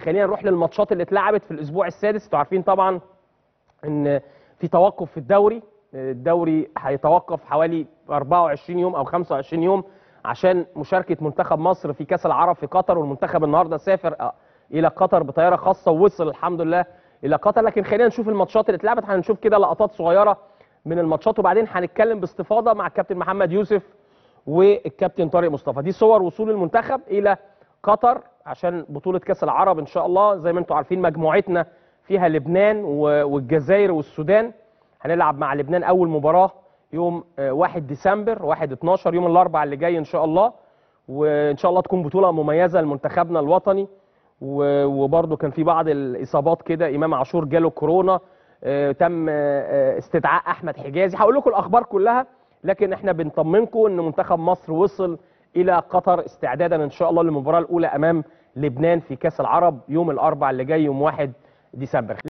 خلينا نروح للماتشات اللي اتلعبت في الاسبوع السادس انتوا عارفين طبعا ان في توقف في الدوري الدوري هيتوقف حوالي 24 يوم او 25 يوم عشان مشاركه منتخب مصر في كاس العرب في قطر والمنتخب النهارده سافر الى قطر بطياره خاصه ووصل الحمد لله الى قطر لكن خلينا نشوف الماتشات اللي اتلعبت هنشوف كده لقطات صغيره من الماتشات وبعدين هنتكلم باستفاضه مع الكابتن محمد يوسف والكابتن طارق مصطفى دي صور وصول المنتخب الى قطر عشان بطوله كاس العرب ان شاء الله زي ما انتم عارفين مجموعتنا فيها لبنان والجزائر والسودان هنلعب مع لبنان اول مباراه يوم 1 ديسمبر 1 12 يوم الاربعاء اللي جاي ان شاء الله وان شاء الله تكون بطوله مميزه لمنتخبنا الوطني وبرده كان في بعض الاصابات كده امام عاشور جاله كورونا تم استدعاء احمد حجازي هقول لكم الاخبار كلها لكن احنا بنطمنكم ان منتخب مصر وصل الى قطر استعدادا ان شاء الله للمباراه الاولى امام لبنان في كاس العرب يوم الاربعاء اللي جاي يوم 1 ديسمبر